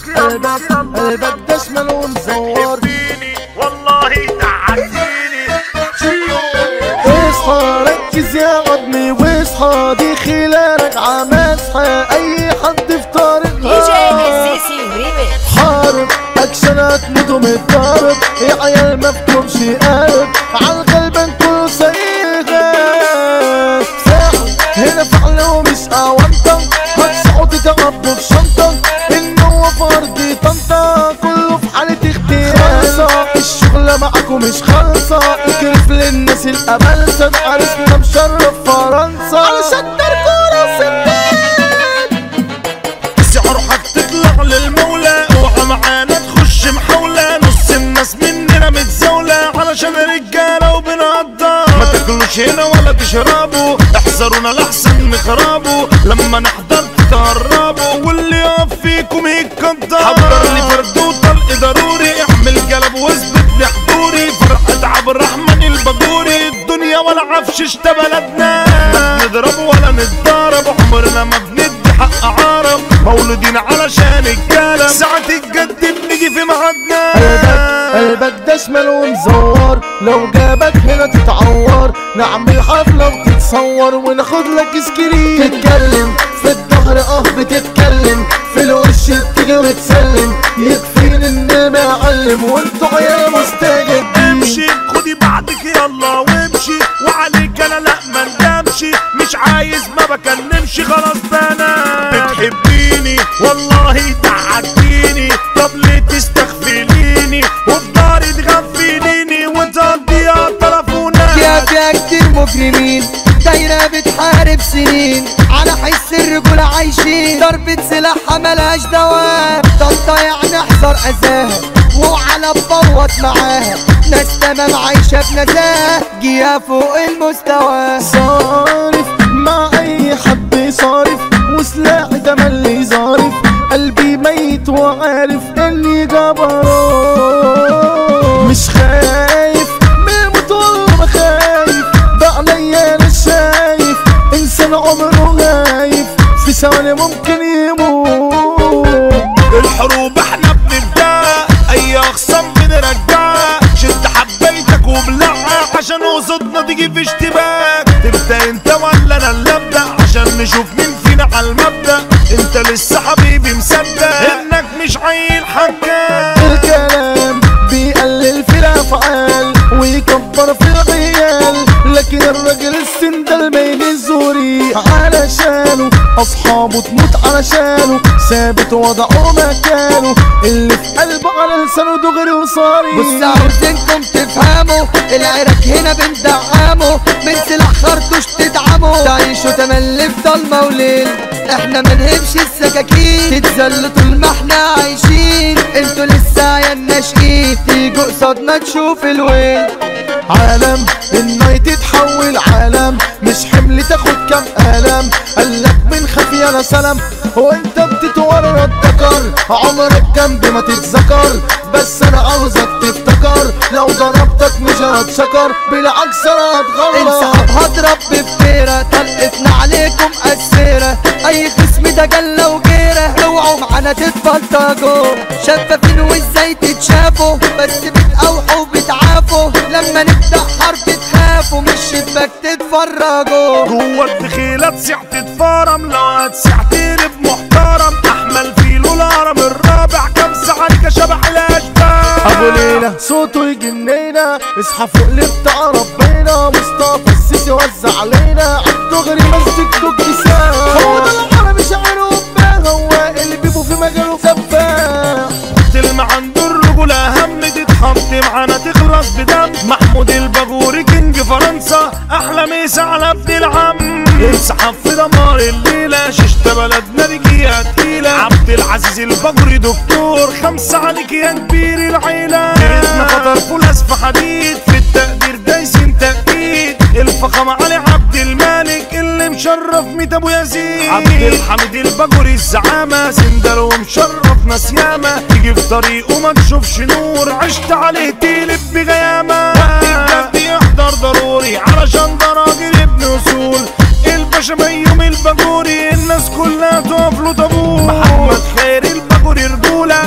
قلبك قلبك ده شمال ومزور بتحبيني والله تعبتيني اصحى ركز يا عظمي واصحى دي خلالك عماسحة اي حد في دي جي طريقها السيسي ريميكس حارب اكشنات مدهم الضارب يا عيال ما فيكمش قلب عالقلب انتو سايقة ساحل هنا فعل ومش اونطة هتصعد تتعبوا بشنطة النوة في ارضي طنطا كله في حالة اختيار الشغلة معاكم مش خالصة اكرف للناس الابلسة عرسنا مشرف فرنسا علشان تركونا سنين سعرك تطلع للمولى اوعى معانا تخش محاولة نص الناس مننا متزاولة علشان رجالة وبنقدر ما تاكلوش هنا ولا تشربوا احذرونا لحسن نخربوا لما نحضر تتهربوا واللي يقف فيكم يتقدر حضر لي فرد وطلق ضروري اعمل جلب واثبت لي حضوري فرقة عبد الرحمن الباجوري الدنيا ولا عفشش ده بلدنا لا نضرب ولا نتضارب عمرنا ما بندي حق عرب مولودين علشان الجالة ساعة الجد بنيجي في ميعادنا قلبك قلبك ده شمال ومزور لو جابك هنا تتعور نعمل حفلة وتتصور وناخد لك سكرين تتكلم في الظهر اه بتتكلم في الوش بتيجي وتسلم يكفيني ان معلم وانتوا عيال مستجدين امشي خدي بعضك يلا وامشي وعليك انا لا ما ندمشي مش عايز ما بكلمش خلاص ده انا بتحبيني والله تعديني طب ليه تستغفليني وبداري تغفليني وتقضيها تلفونات فيها فيها كتير مجرمين دايرة بتحارب سنين على حس الرجولة عايشين ضربة سلاحها ملهاش دواء طنطا يعني احذر اذاها وعلى بفوت معاها ناس تمام عايشة بنزاهة جيها فوق المستوى صارف مع اي حد صارف وسلاحي تملي ظارف قلبي ميت وعارف اني جبروت مش خايف من الموت والله خايف بعليا انا شايف انسان عمره غايف في ثواني ممكن يموت الحروب احنا بنبدأ اي اخصام بنرجعها شد حبيتك وبلعها عشان قصدنا تيجي في اشتباك تبدا انت ولا انا اللي ابدا عشان نشوف مين فينا على المبدا انت لسه حبيبي مصدق انك مش عيل حكام الكلام بيقلل في الافعال ويكبر في العيال لكن الراجل السندل ما ينزوري علشانه اصحابه تموت علشانه ثابت وضعه مكانه اللي في قلبه على لسانه دغري وصاري بص عاوزينكم تفهموا العراك هنا بندعمه من سلاح خرطوش تدعمه تعيشوا تملي في ضلمة وليل احنا ما نهبش السكاكين تتذلوا طول ما احنا عايشين انتوا لسه يا الناشئين تيجوا قصادنا تشوف الويل عالم النايت تتحول عالم مش حمل تاخد كام قلم قالك من خفي انا سلام وانت بتتورط ذكر عمرك جنبي ما تتذكر بس انا عاوزك تفتكر لو ضربتك مش هتشكر بالعكس انا هتغلط انسحب هضرب بفتيرة طلقتنا عليكم قسيرة اي خصم ده جلة وجيرة اوعوا معانا تتبلطجوا شفافين وازاي تتشافوا بس بتقوحوا وبتعافوا لما نبدأ حرب تخافوا مش شباك تتفرجوا جوه الدخيلة تسيح تتفارم لو هتسيح تقلب محترم احمل فيلو الهرم الرابع كم ساعة لك شبح الاشباح ابو ليلى صوته يجنينا اصحى فوق اللي بتاع ربنا مصطفى السيسي وزع علينا عالدغري مسك دوك لسان هو ده العربي شعره وباه هو اللي بيبو في مجاله سفاح تلمع عند الرجولة اهم تتحط معانا تخلص بدم محمود الباجوري كينج فرنسا احلى ميس على ابن العم يسحب في دمار الليلة ششت بلدنا رجيها تقيلة عبد العزيز الباجوري دكتور خمسة عليك يا كبير العيلة جيتنا خطر فولاس في حديد في التقدير دايسين تأكيد الفخامة علي عبد الملك اللي مشرف ميت ابو يزيد عبد الحميد الباجوري الزعامة سندل ومشرف ناس ياما تيجي في طريقه ما تشوفش نور عشت عليه تقلب بغيامة وقت الجد يحضر ضروري علشان ده راجل ابن اصول الباشا ميوم الباجوري الناس كلها تقف له طابور محمد خير الباجوري رجولة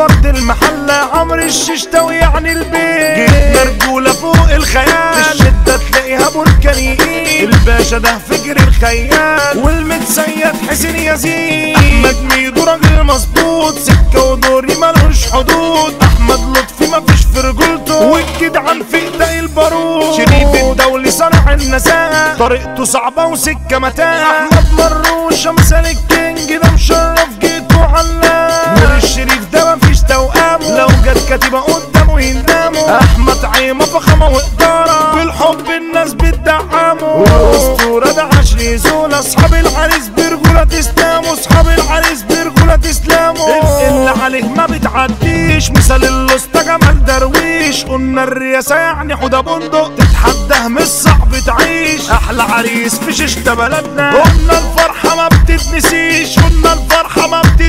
ارض المحله عمرو الششتاوي يعني البيت جيت مرجوله فوق الخيال في الشده تلاقيها بركانيين الباشا ده فكر الخيال والمتسيد حسين يزيد احمد ميدو راجل مظبوط سكه ودوري ملوش حدود احمد لطفي مفيش في رجولته والجدعان في ايدي البارود شريف الدولي صنع النساء طريقته صعبه وسكه متاع احمد مروش مثال الكينج ده مشرف جيته علام نور الشريف ده مفيش توأمه لو جت كاتبه قدامه يندموا احمد عيمه فخامه واداره بالحب الناس بتدعمه والاسطوره ده عشري زول اصحاب العريس برجوله تسلموا اصحاب العريس برجوله تسلموا اللي عليه ما بتعديش مثال الاسطى جمال درويش قلنا الرياسه يعني حوده بندق تتحداه مش صعب تعيش احلى عريس في شيشة بلدنا قلنا الفرحه ما بتتنسيش قلنا الفرحه ما بتتنسيش